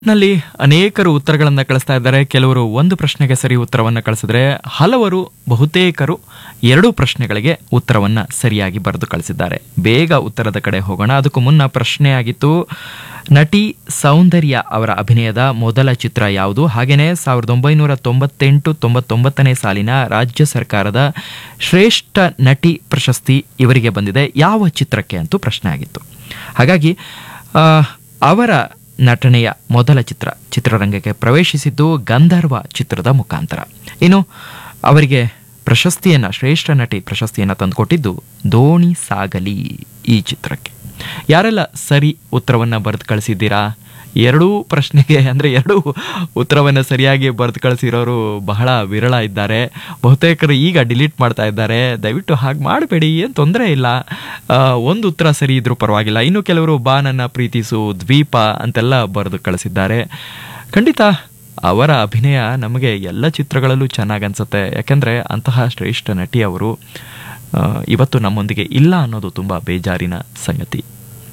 ನಲ್ಲಿ ಅನೇಕರು ಉತ್ತರಗಳನ್ನು ಕಳಿಸ್ತಾ ಇದ್ದಾರೆ ಕೆಲವರು ಒಂದು ಪ್ರಶ್ನೆಗೆ ಸರಿ ಉತ್ತರವನ್ನು ಕಳಿಸಿದ್ರೆ ಹಲವರು ಬಹುತೇಕರು ಎರಡೂ ಪ್ರಶ್ನೆಗಳಿಗೆ ಉತ್ತರವನ್ನ ಸರಿಯಾಗಿ ಬರೆದು ಕಳಿಸಿದ್ದಾರೆ ಬೇಗ ಉತ್ತರದ ಕಡೆ ಹೋಗೋಣ ಅದಕ್ಕೂ ಮುನ್ನ ಪ್ರಶ್ನೆ ಆಗಿತ್ತು ನಟಿ ಸೌಂದರ್ಯ ಅವರ ಅಭಿನಯದ ಮೊದಲ ಚಿತ್ರ ಯಾವುದು ಹಾಗೆಯೇ ಸಾವಿರದ ಒಂಬೈನೂರ ತೊಂಬತ್ತೆಂಟು ತೊಂಬತ್ತೊಂಬತ್ತನೇ ಸಾಲಿನ ರಾಜ್ಯ ಸರ್ಕಾರದ ಶ್ರೇಷ್ಠ ನಟಿ ಪ್ರಶಸ್ತಿ ಇವರಿಗೆ ಬಂದಿದೆ ಯಾವ ಚಿತ್ರಕ್ಕೆ ಅಂತೂ ಪ್ರಶ್ನೆ ಆಗಿತ್ತು ಹಾಗಾಗಿ ಆ, ಅವರ ನಟನೆಯ ಮೊದಲ ಚಿತ್ರ ಚಿತ್ರರಂಗಕ್ಕೆ ಪ್ರವೇಶಿಸಿದ್ದು ಗಂಧರ್ವ ಚಿತ್ರದ ಮುಖಾಂತರ ಇನ್ನು ಅವರಿಗೆ ಪ್ರಶಸ್ತಿಯನ್ನ ಶ್ರೇಷ್ಠ ನಟಿ ಪ್ರಶಸ್ತಿಯನ್ನ ತಂದುಕೊಟ್ಟಿದ್ದು ದೋಣಿ ಸಾಗಲಿ ಈ ಚಿತ್ರಕ್ಕೆ ಯಾರೆಲ್ಲ ಸರಿ ಉತ್ತರವನ್ನ ಬರೆದು ಕಳಿಸಿದ್ದೀರಾ ಎರಡೂ ಪ್ರಶ್ನೆಗೆ ಅಂದರೆ ಎರಡೂ ಉತ್ತರವನ್ನು ಸರಿಯಾಗಿ ಬರೆದು ಕಳಿಸಿರೋರು ಬಹಳ ವಿರಳ ಇದ್ದಾರೆ ಬಹುತೇಕರು ಈಗ ಡಿಲೀಟ್ ಮಾಡ್ತಾ ಇದ್ದಾರೆ ದಯವಿಟ್ಟು ಹಾಗೆ ಮಾಡಬೇಡಿ ಏನು ತೊಂದರೆ ಇಲ್ಲ ಆ, ಒಂದು ಉತ್ತರ ಸರಿ ಇದ್ರೂ ಪರವಾಗಿಲ್ಲ ಇನ್ನು ಕೆಲವರು ಬಾ ನನ್ನ ಪ್ರೀತಿಸು ದ್ವೀಪ ಅಂತೆಲ್ಲ ಬರೆದು ಕಳಿಸಿದ್ದಾರೆ ಖಂಡಿತ ಅವರ ಅಭಿನಯ ನಮಗೆ ಎಲ್ಲ ಚಿತ್ರಗಳಲ್ಲೂ ಚೆನ್ನಾಗಿ ಅನ್ಸುತ್ತೆ ಯಾಕೆಂದರೆ ಅಂತಹ ಶ್ರೇಷ್ಠ ನಟಿ ಅವರು ಆ, ಇವತ್ತು ನಮ್ಮೊಂದಿಗೆ ಇಲ್ಲ ಅನ್ನೋದು ತುಂಬ ಬೇಜಾರಿನ ಸಂಗತಿ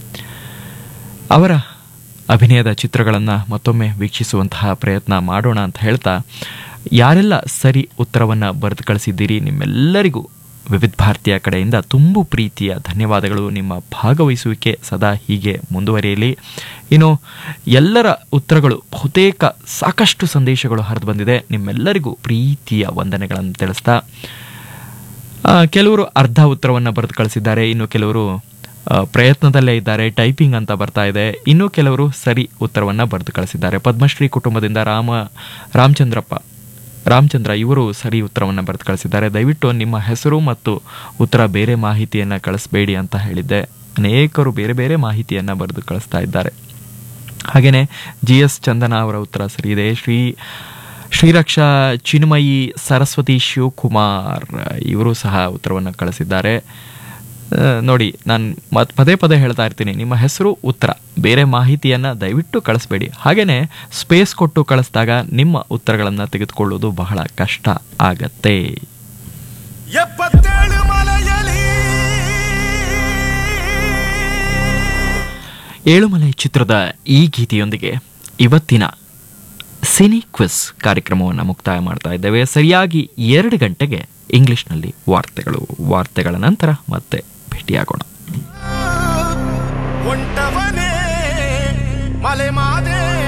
ಅವರ ಅಭಿನಯದ ಚಿತ್ರಗಳನ್ನು ಮತ್ತೊಮ್ಮೆ ವೀಕ್ಷಿಸುವಂತಹ ಪ್ರಯತ್ನ ಮಾಡೋಣ ಅಂತ ಹೇಳ್ತಾ ಯಾರೆಲ್ಲ ಸರಿ ಉತ್ತರವನ್ನು ಬರೆದು ಕಳಿಸಿದ್ದೀರಿ ನಿಮ್ಮೆಲ್ಲರಿಗೂ ವಿವಿಧ ಭಾರತೀಯ ಕಡೆಯಿಂದ ತುಂಬು ಪ್ರೀತಿಯ ಧನ್ಯವಾದಗಳು ನಿಮ್ಮ ಭಾಗವಹಿಸುವಿಕೆ ಸದಾ ಹೀಗೆ ಮುಂದುವರಿಯಲಿ ಇನ್ನು ಎಲ್ಲರ ಉತ್ತರಗಳು ಬಹುತೇಕ ಸಾಕಷ್ಟು ಸಂದೇಶಗಳು ಹರಿದು ಬಂದಿದೆ ನಿಮ್ಮೆಲ್ಲರಿಗೂ ಪ್ರೀತಿಯ ವಂದನೆಗಳನ್ನು ತಿಳಿಸ್ತಾ ಆ, ಕೆಲವರು ಅರ್ಧ ಉತ್ತರವನ್ನು ಬರೆದು ಕಳಿಸಿದ್ದಾರೆ ಇನ್ನು ಕೆಲವರು ಆ, ಪ್ರಯತ್ನದಲ್ಲೇ ಇದ್ದಾರೆ ಟೈಪಿಂಗ್ ಅಂತ ಬರ್ತಾ ಇದೆ ಇನ್ನು ಕೆಲವರು ಸರಿ ಉತ್ತರವನ್ನು ಬರೆದು ಕಳಿಸಿದ್ದಾರೆ ಪದ್ಮಶ್ರೀ ಕುಟುಂಬದಿಂದ ರಾಮ ರಾಮಚಂದ್ರಪ್ಪ ರಾಮಚಂದ್ರ ಇವರು ಸರಿ ಉತ್ತರವನ್ನು ಬರೆದು ಕಳಿಸಿದ್ದಾರೆ ದಯವಿಟ್ಟು ನಿಮ್ಮ ಹೆಸರು ಮತ್ತು ಉತ್ತರ ಬೇರೆ ಮಾಹಿತಿಯನ್ನು ಕಳಿಸ್ಬೇಡಿ ಅಂತ ಹೇಳಿದ್ದೆ ಅನೇಕರು ಬೇರೆ ಬೇರೆ ಮಾಹಿತಿಯನ್ನು ಬರೆದು ಕಳಿಸ್ತಾ ಇದ್ದಾರೆ ಹಾಗೆಯೇ ಜಿ ಎಸ್ ಚಂದನ ಅವರ ಉತ್ತರ ಸರಿ ಇದೆ ಶ್ರೀ ಶ್ರೀರಕ್ಷಾ ಚಿನ್ಮಯಿ ಸರಸ್ವತಿ ಶಿವಕುಮಾರ್ ಇವರು ಸಹ ಉತ್ತರವನ್ನು ಕಳಿಸಿದ್ದಾರೆ ಆ, ನೋಡಿ ನಾನು ಮತ್ ಪದೇ ಪದೇ ಹೇಳ್ತಾ ಇರ್ತೀನಿ ನಿಮ್ಮ ಹೆಸರು ಉತ್ತರ ಬೇರೆ ಮಾಹಿತಿಯನ್ನು ದಯವಿಟ್ಟು ಕಳಿಸ್ಬೇಡಿ ಹಾಗೆಯೇ ಸ್ಪೇಸ್ ಕೊಟ್ಟು ಕಳಿಸಿದಾಗ ನಿಮ್ಮ ಉತ್ತರಗಳನ್ನು ತೆಗೆದುಕೊಳ್ಳೋದು ಬಹಳ ಕಷ್ಟ ಆಗತ್ತೆ ಎಪ್ಪತ್ತೇಳು ಮಲೆಯಲಿ ಏಳುಮಲೆ ಚಿತ್ರದ ಈ ಗೀತೆಯೊಂದಿಗೆ ಇವತ್ತಿನ ಸಿನಿ ಕ್ವಿಸ್ ಕಾರ್ಯಕ್ರಮವನ್ನು ಮುಕ್ತಾಯ ಮಾಡ್ತಾ ಇದ್ದೇವೆ ಸರಿಯಾಗಿ ಎರಡು ಗಂಟೆಗೆ ಇಂಗ್ಲಿಷ್ನಲ್ಲಿ ವಾರ್ತೆಗಳು ವಾರ್ತೆಗಳ ನಂತರ ಮತ್ತೆ ಭೇಟಿಯಾಗೋಣ ಹೊಂಟವನೇ ಮಲೆ ಮಾದೇ